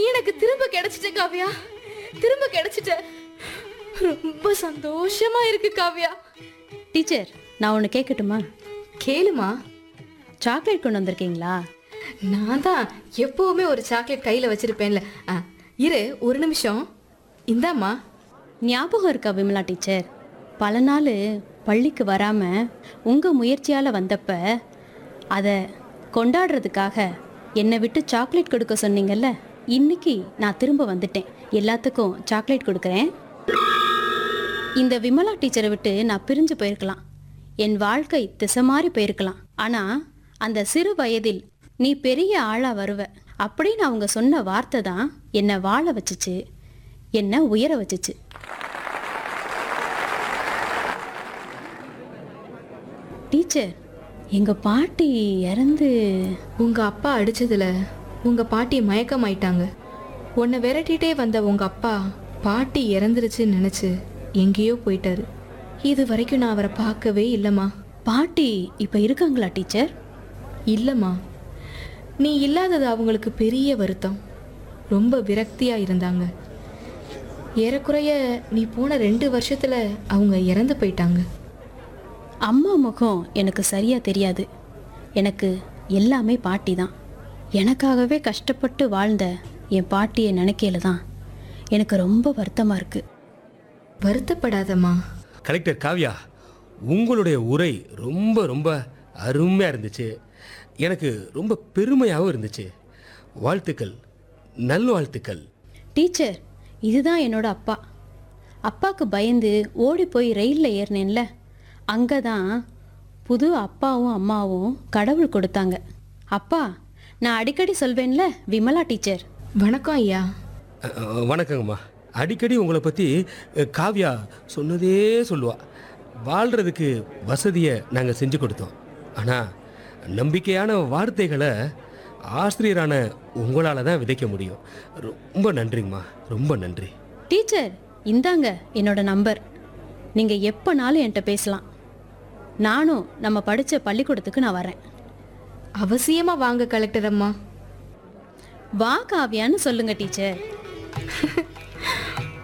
நீ எனக்கு திரும்ப கிடைச்சிட்ட காவ்யா திரும்ப கிடைச்சிட்ட ரொம்ப சந்தோஷமா இருக்கு காவ்யா டீச்சர் நான் ஒன்று கேட்கட்டுமா கேளுமா சாக்லேட் கொண்டு வந்திருக்கீங்களா நான் தான் எப்பவுமே ஒரு சாக்லேட் கையில வச்சிருப்பேன்ல ஆ, இரு ஒரு நிமிஷம் இந்தாம்மா ஞாபகம் இருக்கா விமலா டீச்சர் பல நாள் பள்ளிக்கு வராமல் உங்கள் முயற்சியால் வந்தப்ப அதை கொண்டாடுறதுக்காக என்னை விட்டு சாக்லேட் கொடுக்க சொன்னீங்கல்ல இன்னைக்கு நான் திரும்ப வந்துட்டேன் எல்லாத்துக்கும் சாக்லேட் கொடுக்குறேன் இந்த விமலா டீச்சரை விட்டு நான் பிரிஞ்சு போயிருக்கலாம் என் வாழ்க்கை திசை மாறி போயிருக்கலாம் ஆனால் அந்த சிறு வயதில் நீ பெரிய ஆளாக வருவ அப்படின்னு அவங்க சொன்ன வார்த்தை தான் என்னை வாழ வச்சுச்சு என்னை உயர வச்சுச்சு டீச்சர் எங்கள் பாட்டி இறந்து உங்க அப்பா அடிச்சதுல உங்க பாட்டி மயக்கமாயிட்டாங்க உன்னை விரட்டிட்டே வந்த உங்க அப்பா பாட்டி இறந்துருச்சுன்னு நினைச்சு எங்கேயோ போயிட்டாரு இது வரைக்கும் நான் அவரை பார்க்கவே இல்லைம்மா பாட்டி இப்போ இருக்காங்களா டீச்சர் இல்லைம்மா நீ இல்லாதது அவங்களுக்கு பெரிய வருத்தம் ரொம்ப விரக்தியா இருந்தாங்க ஏறக்குறைய நீ போன ரெண்டு வருஷத்துல அவங்க இறந்து போயிட்டாங்க அம்மா முகம் எனக்கு சரியாக தெரியாது எனக்கு எல்லாமே பாட்டி தான் எனக்காகவே கஷ்டப்பட்டு வாழ்ந்த என் பாட்டியை நினைக்கையில தான் எனக்கு ரொம்ப வருத்தமாக இருக்குது வருத்தப்படாதம்மா கலெக்டர் காவ்யா உங்களுடைய உரை ரொம்ப ரொம்ப அருமையாக இருந்துச்சு எனக்கு ரொம்ப பெருமையாகவும் இருந்துச்சு வாழ்த்துக்கள் நல்வாழ்த்துக்கள் டீச்சர் இதுதான் என்னோட அப்பா அப்பாவுக்கு பயந்து ஓடி போய் ரயிலில் ஏறினேன்ல அங்கே தான் புது அப்பாவும் அம்மாவும் கடவுள் கொடுத்தாங்க அப்பா நான் அடிக்கடி சொல்வேன்ல விமலா டீச்சர் வணக்கம் ஐயா அஹ், அஹ், வணக்கங்கம்மா அடிக்கடி உங்களை பற்றி காவ்யா சொன்னதே சொல்லுவா வாழ்கிறதுக்கு வசதியை நாங்கள் செஞ்சு கொடுத்தோம் ஆனால் நம்பிக்கையான வார்த்தைகளை ஆசிரியரான உங்களால் தான் விதைக்க முடியும் ரொம்ப நன்றிங்கம்மா ரொம்ப நன்றி டீச்சர் இந்தாங்க என்னோட நம்பர் நீங்கள் எப்போனாலும் என்கிட்ட பேசலாம் நானும் நம்ம படித்த பள்ளிக்கூடத்துக்கு நான் வரேன் அவசியமா வாங்க கலெக்டர் அம்மா வா காவியான்னு சொல்லுங்க டீச்சர்